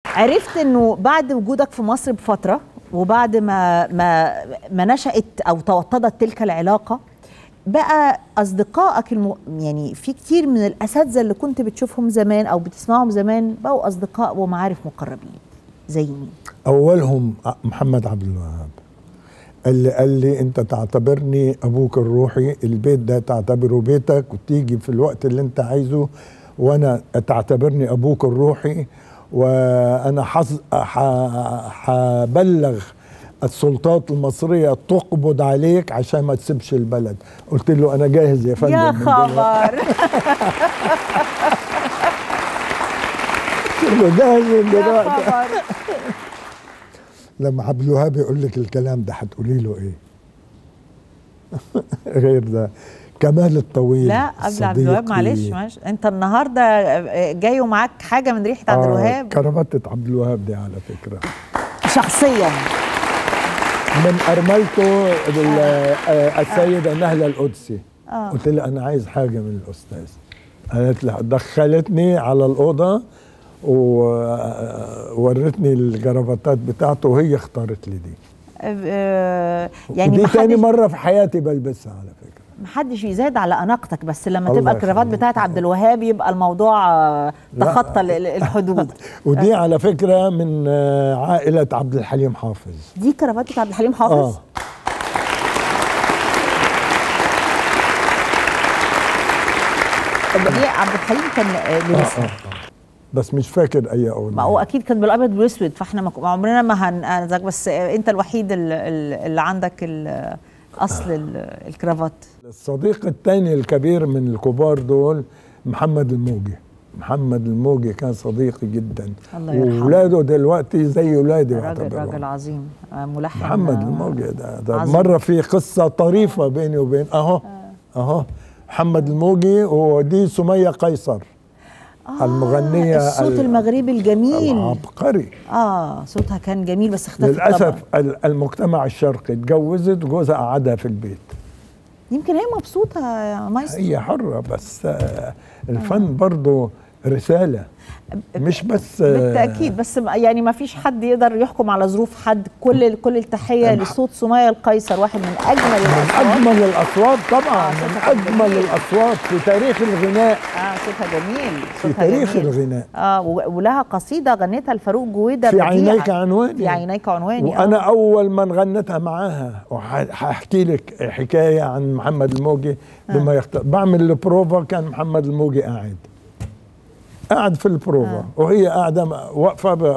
عرفت انه بعد وجودك في مصر بفتره وبعد ما ما ما نشأت او توطدت تلك العلاقه بقى اصدقائك الم... يعني في كتير من الاساتذه اللي كنت بتشوفهم زمان او بتسمعهم زمان بقوا اصدقاء ومعارف مقربين زي مين؟ اولهم محمد عبد الوهاب اللي قال لي انت تعتبرني ابوك الروحي البيت ده تعتبره بيتك وتيجي في الوقت اللي انت عايزه وانا تعتبرني ابوك الروحي وانا حظ حبلغ السلطات المصرية تقبض عليك عشان ما تسيبش البلد قلت له أنا جاهز يا فندم يا خبر قلت له جاهز من يا دلوقتي خبر لما عبد الوهاب يقول لك الكلام ده هتقولي له ايه غير ده كمال الطويل لا قبل عبد الوهاب صديقي. معلش معلش انت النهارده جاي ومعاك حاجه من ريحه عبد آه، الوهاب كرافته عبد الوهاب دي على فكره شخصيا من ارملته ال- آه، السيده نهله القدسي آه. قلت لها انا عايز حاجه من الاستاذ قالت لي دخلتني على الاوضه وورتني الجرافطات بتاعته وهي اختارت لي دي آه، يعني يعني دي تاني محدش مره في حياتي بلبسها على فكره محدش يزاد على اناقتك بس لما الله تبقى الكرافات يخليك. بتاعت عبد الوهاب يبقى الموضوع آه، لا. تخطى ال- ال- الحدود ودي على فكره من آه، عائله عبد الحليم حافظ دي كرافات بتاعت عبد الحليم حافظ اه دي عبد الحليم كان آه، آه، لابسها آه، آه. بس مش فاكر اي اغنيه ما هو اكيد كان بالابيض والاسود فاحنا ما ما عمرنا ما هنذاك بس آه، انت الوحيد ال- ال- اللي عندك ال- اصل ال- الكرافات الصديق الثاني الكبير من الكبار دول محمد الموجي محمد الموجي كان صديقي جدا الله يرحمه. وولاده دلوقتي زي ولادي راجل راجل يعتبروا عظيم آه، ملحن محمد آه، الموجي ده, ده عظيم. مره في قصه طريفه بيني وبين اهو اهو محمد الموجي ودي سميه قيصر آه، المغنية الصوت ال- المغربي الجميل العبقري اه صوتها كان جميل بس اختفت للاسف طبعا ال- المجتمع الشرقي اتجوزت جوزها قعدها في البيت يمكن هي مبسوطه يا مايسترو هي حرة بس آه، الفن برضه رسالة مش بس آه، بالتاكيد بس م- يعني ما فيش حد يقدر يحكم على ظروف حد كل كل التحيه الح- لصوت سميه القيصر واحد من اجمل من الاصوات أجمل الأصوات طبعا آه، من صوتها كان أجمل جميل. الأصوات في تاريخ الغناء اه صوتها جميل في صوتها تاريخ جميل. الغناء اه و- ولها قصيده غنتها لفاروق جويده في بديعة. عينيك عنواني في عينيك عنواني وأنا آه. أول من غنتها معاها وهحكي لك حكاية عن محمد الموجي بما يختار بعمل البروفا كان محمد الموجي قاعد قاعد في البروفا آه. وهي قاعدة م- واقفة ب-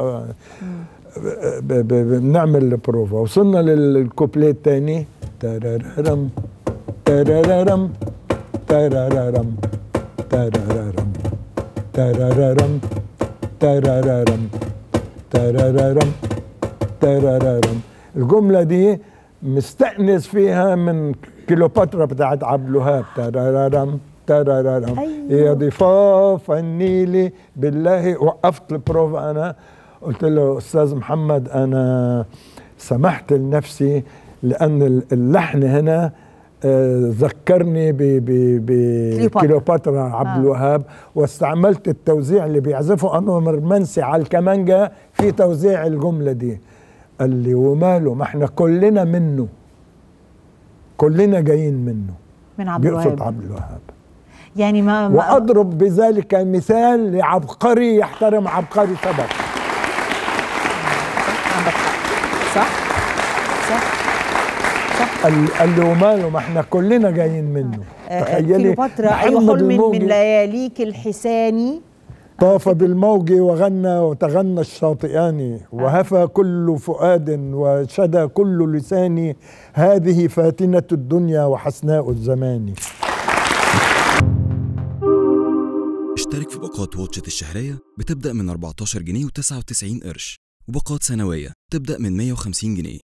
ب- ب- ب- بنعمل البروفا وصلنا للكوبليه الثاني تراررم تراررم تراررم تراررم تراررم تراررم تراررم تراررم الجملة دي مستأنس فيها من كليوباترا بتاعت عبد الوهاب تراررم تراررم أيوه. يا ضفاف النيل بالله وقفت البروفا أنا قلت له أستاذ محمد أنا سمحت لنفسي لأن اللحن هنا آه، ذكرني ب- ب- كليوباترا. بكليوباترا عبد آه. الوهاب واستعملت التوزيع اللي بيعزفه انور منسي على الكمانجا في توزيع الجمله دي قال لي وماله ما احنا كلنا منه كلنا جايين منه من عبد بيقصد الوهاب عبد الوهاب يعني ما, ما واضرب بذلك مثال لعبقري يحترم عبقري سبق عندك حق صح صح قال قال لي وماله ما احنا كلنا جايين منه آه، تخيلي كليوباترا اي محمد حلم من الموجي لياليك الحساني طاف بالموج وغنى وتغنى الشاطئان وهفى كل فؤاد وشدى كل لسان هذه فاتنة الدنيا وحسناء الزمان اشترك في باقات واتشت الشهرية بتبدأ من 14 جنيه و99 قرش وباقات سنوية تبدأ من 150 جنيه